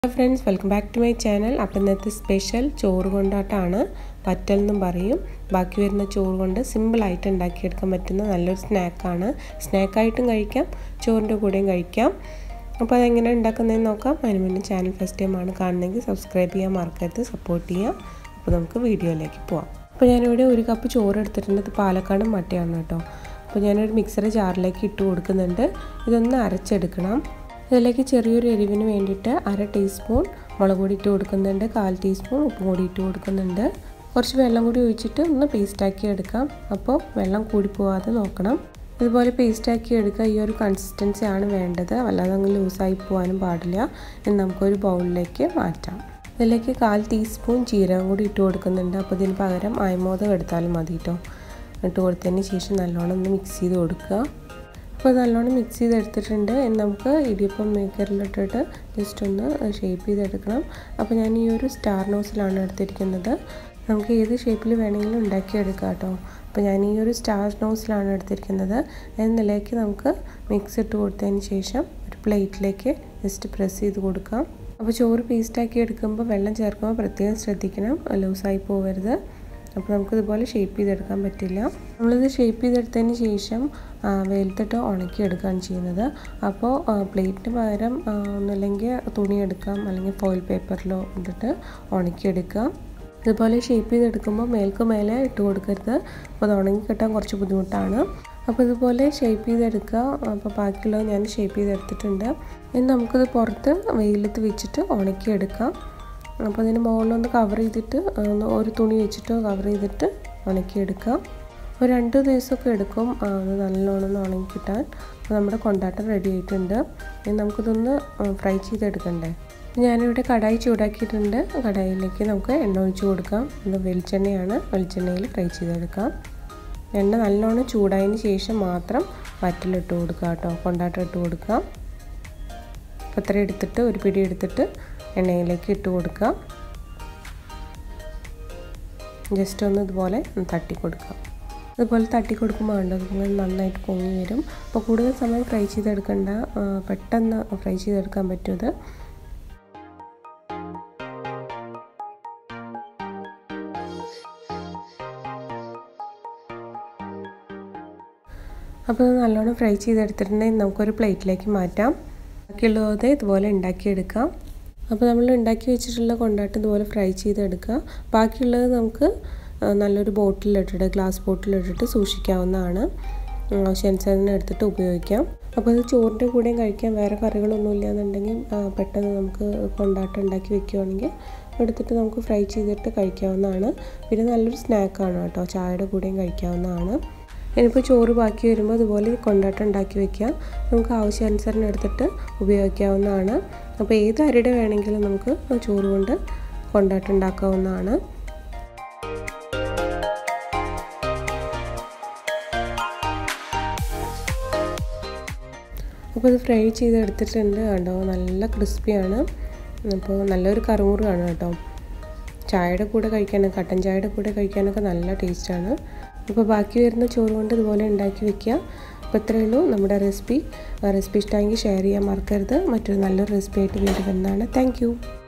hello friends welcome back to my channel അപ്പം ഇന്നത്തെ special ചോറ് കൊണ്ടാട്ടാണ് പറ്റൽ എന്നും പറയും ബാക്കി വരുന്ന ചോറ് കൊണ്ട് സിമ്പിളായിട്ട് ഉണ്ടാക്കിയെടുക്കാൻ പറ്റുന്ന നല്ലൊരു സ്നാക്കാണ് സ്നാക്കായിട്ടും കഴിക്കാം ചോറിൻ്റെ കൂടെയും കഴിക്കാം അപ്പോൾ അതെങ്ങനെ ഉണ്ടാക്കുന്നതെന്ന് നോക്കാം അതിന് മുന്നേ ചാനൽ ഫസ്റ്റ് ടൈമാണ് കാണുന്നതെങ്കിൽ സബ്സ്ക്രൈബ് ചെയ്യാൻ മറക്കരുത് സപ്പോർട്ട് ചെയ്യാം അപ്പോൾ നമുക്ക് വീഡിയോയിലേക്ക് പോവാം അപ്പോൾ ഞാനിവിടെ ഒരു കപ്പ് ചോറ് എടുത്തിട്ടുണ്ട് ഇത് പാലക്കാട് മട്ടയാണ് കേട്ടോ അപ്പോൾ ഞാനൊരു മിക്സറി ജാറിലേക്ക് ഇട്ട് കൊടുക്കുന്നുണ്ട് ഇതൊന്ന് അരച്ചെടുക്കണം ഇതിലേക്ക് ചെറിയൊരു എരിവിന് വേണ്ടിയിട്ട് അര ടീസ്പൂൺ മുളക് പൊടി ഇട്ട് കൊടുക്കുന്നുണ്ട് കാൽ ടീസ്പൂൺ ഉപ്പും കൂടി ഇട്ട് കൊടുക്കുന്നുണ്ട് കുറച്ച് വെള്ളം കൂടി ഒഴിച്ചിട്ട് ഒന്ന് പേസ്റ്റാക്കി എടുക്കാം അപ്പോൾ വെള്ളം കൂടി പോവാതെ നോക്കണം ഇതുപോലെ പേസ്റ്റാക്കി എടുക്കുക ഈ ഒരു കൺസിസ്റ്റൻസി ആണ് വേണ്ടത് വല്ലാതെ അങ്ങ് ലൂസായി പോകാനും പാടില്ല എന്ന് നമുക്കൊരു ബൗളിലേക്ക് മാറ്റാം ഇതിലേക്ക് കാൽ ടീസ്പൂൺ ജീരകം കൂടി ഇട്ട് കൊടുക്കുന്നുണ്ട് അപ്പോൾ ഇതിന് പകരം അയമോദം എടുത്താലും മതി കേട്ടോ ഇട്ട് കൊടുത്തതിന് ശേഷം നല്ലോണം ഒന്ന് മിക്സ് ചെയ്ത് കൊടുക്കുക അപ്പോൾ നല്ലോണം മിക്സ് ചെയ്തെടുത്തിട്ടുണ്ട് നമുക്ക് ഇടിയപ്പം മേക്കറിലിട്ടിട്ട് ജസ്റ്റ് ഒന്ന് ഷേപ്പ് ചെയ്തെടുക്കണം അപ്പോൾ ഞാൻ ഈ ഒരു സ്റ്റാർ നോസിലാണ് എടുത്തിരിക്കുന്നത് നമുക്ക് ഏത് ഷേപ്പിൽ വേണമെങ്കിലും ഉണ്ടാക്കിയെടുക്കാം കേട്ടോ അപ്പോൾ ഞാൻ ഈ ഒരു സ്റ്റാർ നോസിലാണ് എടുത്തിരിക്കുന്നത് എന്നിലേക്ക് നമുക്ക് മിക്സ് ഇട്ട് കൊടുത്തതിന് ശേഷം ഒരു പ്ലേറ്റിലേക്ക് ജസ്റ്റ് പ്രസ് ചെയ്ത് കൊടുക്കാം അപ്പോൾ ചോറ് പേസ്റ്റാക്കി എടുക്കുമ്പോൾ വെള്ളം ചേർക്കുമ്പോൾ പ്രത്യേകം ശ്രദ്ധിക്കണം ലൂസായി പോകരുത് അപ്പോൾ നമുക്കിതുപോലെ ഷേപ്പ് ചെയ്തെടുക്കാൻ പറ്റില്ല നമ്മളിത് ഷേപ്പ് ചെയ്തെടുത്തതിന് ശേഷം വെയിലത്തിട്ട് ഉണക്കിയെടുക്കുകയാണ് ചെയ്യുന്നത് അപ്പോൾ പ്ലേറ്റിന് പകരം ഒന്നല്ലെങ്കിൽ തുണി എടുക്കാം അല്ലെങ്കിൽ ഫോയിൽ പേപ്പറിലോ ഇട്ടിട്ട് ഉണക്കിയെടുക്കാം ഇതുപോലെ ഷേപ്പ് ചെയ്തെടുക്കുമ്പോൾ മേൽക്ക് മേലെ ഇട്ട് കൊടുക്കരുത് അപ്പോൾ അത് ഉണങ്ങി കിട്ടാൻ കുറച്ച് ബുദ്ധിമുട്ടാണ് അപ്പോൾ ഇതുപോലെ ഷേപ്പ് ചെയ്തെടുക്കുക അപ്പോൾ ബാക്കിയുള്ളത് ഞാൻ ഷേപ്പ് ചെയ്തെടുത്തിട്ടുണ്ട് ഇനി നമുക്കിത് പുറത്ത് വെയിലത്ത് വെച്ചിട്ട് ഉണക്കിയെടുക്കാം അപ്പോൾ അതിന് മുകളിലൊന്ന് കവർ ചെയ്തിട്ട് ഒരു തുണി വെച്ചിട്ട് കവർ ചെയ്തിട്ട് ഉണക്കിയെടുക്കാം ഒരു രണ്ട് ദിവസമൊക്കെ എടുക്കും അത് നല്ലോണം ഒന്ന് ഉണങ്ങി കിട്ടാൻ അപ്പോൾ നമ്മുടെ കൊണ്ടാട്ടം റെഡി ആയിട്ടുണ്ട് ഇനി നമുക്കിതൊന്ന് ഫ്രൈ ചെയ്തെടുക്കണ്ടേ ഞാനിവിടെ കടായി ചൂടാക്കിയിട്ടുണ്ട് കടായിലേക്ക് നമുക്ക് എണ്ണ ഒഴിച്ച് കൊടുക്കാം ഇത് വെളിച്ചെണ്ണയാണ് വെളിച്ചെണ്ണയിൽ ഫ്രൈ ചെയ്തെടുക്കാം എണ്ണ നല്ലോണം ചൂടായതിന് ശേഷം മാത്രം വറ്റലിട്ട് കൊടുക്കുക കേട്ടോ കൊണ്ടാട്ടം ഇട്ട് കൊടുക്കാം അപ്പോൾ ഇത്ര എടുത്തിട്ട് ഒരു പിടി എടുത്തിട്ട് എണ്ണയിലേക്ക് ഇട്ട് കൊടുക്കുക ജസ്റ്റ് ഒന്ന് ഇതുപോലെ തട്ടി കൊടുക്കാം ഇതുപോലെ തട്ടി കൊടുക്കുമ്പോൾ ഉണ്ട് നന്നായിട്ട് പൊങ്ങി വരും അപ്പോൾ കൂടുതൽ സമയം ഫ്രൈ ചെയ്തെടുക്കണ്ട പെട്ടെന്ന് ഫ്രൈ ചെയ്തെടുക്കാൻ പറ്റും ഇത് അപ്പോൾ നല്ലോണം ഫ്രൈ ചെയ്തെടുത്തിട്ടുണ്ടെങ്കിൽ നമുക്കൊരു പ്ലേറ്റിലേക്ക് മാറ്റാം ബാക്കിയുള്ളത് ഇതുപോലെ ഉണ്ടാക്കിയെടുക്കാം അപ്പോൾ നമ്മൾ ഉണ്ടാക്കി വെച്ചിട്ടുള്ള കൊണ്ടാട്ടം ഇതുപോലെ ഫ്രൈ ചെയ്തെടുക്കുക ബാക്കിയുള്ളത് നമുക്ക് നല്ലൊരു ബോട്ടിലിട്ടിട്ട് ഗ്ലാസ് ബോട്ടിലിട്ടിട്ട് സൂക്ഷിക്കാവുന്നതാണ് ആവശ്യാനുസരണം എടുത്തിട്ട് ഉപയോഗിക്കാം അപ്പോൾ ഇത് ചോറിൻ്റെ കൂടെയും കഴിക്കാം വേറെ കറികളൊന്നും ഇല്ലയെന്നുണ്ടെങ്കിൽ പെട്ടെന്ന് നമുക്ക് കൊണ്ടാട്ടം ഉണ്ടാക്കി വെക്കുകയാണെങ്കിൽ എടുത്തിട്ട് നമുക്ക് ഫ്രൈ ചെയ്തിട്ട് കഴിക്കാവുന്നതാണ് പിന്നെ നല്ലൊരു സ്നാക്കാണ് കേട്ടോ ചായയുടെ കൂടെയും കഴിക്കാവുന്നതാണ് ഇനിയിപ്പോൾ ചോറ് ബാക്കി വരുമ്പോൾ അതുപോലെ കൊണ്ടാട്ടം ഉണ്ടാക്കി വെക്കുക നമുക്ക് ആവശ്യാനുസരണം എടുത്തിട്ട് ഉപയോഗിക്കാവുന്നതാണ് അപ്പോൾ ഏത് അരിയുടെ വേണമെങ്കിലും നമുക്ക് ചോറ് കൊണ്ട് കൊണ്ടാട്ടം ഉണ്ടാക്കാവുന്നതാണ് അപ്പോൾ ഇത് ഫ്രൈ ചെയ്തെടുത്തിട്ടുണ്ട് കേട്ടോ നല്ല ക്രിസ്പിയാണ് അപ്പോൾ നല്ലൊരു കറുമുറാണ് കേട്ടോ ചായയുടെ കൂടെ കഴിക്കാനൊക്കെ കട്ടൻ ചായയുടെ കൂടെ കഴിക്കാനൊക്കെ നല്ല ടേസ്റ്റാണ് അപ്പോൾ ബാക്കി വരുന്ന ചോറ് കൊണ്ട് ഇതുപോലെ ഉണ്ടാക്കി വെക്കുക അപ്പോൾ ഇത്രയേ ഉള്ളൂ നമ്മുടെ റെസിപ്പി റെസിപ്പി ഇഷ്ടമെങ്കിൽ ഷെയർ ചെയ്യാൻ മറക്കരുത് മറ്റൊരു നല്ലൊരു റെസിപ്പി ആയിട്ട് വീണ്ടും വരുന്നതാണ് താങ്ക്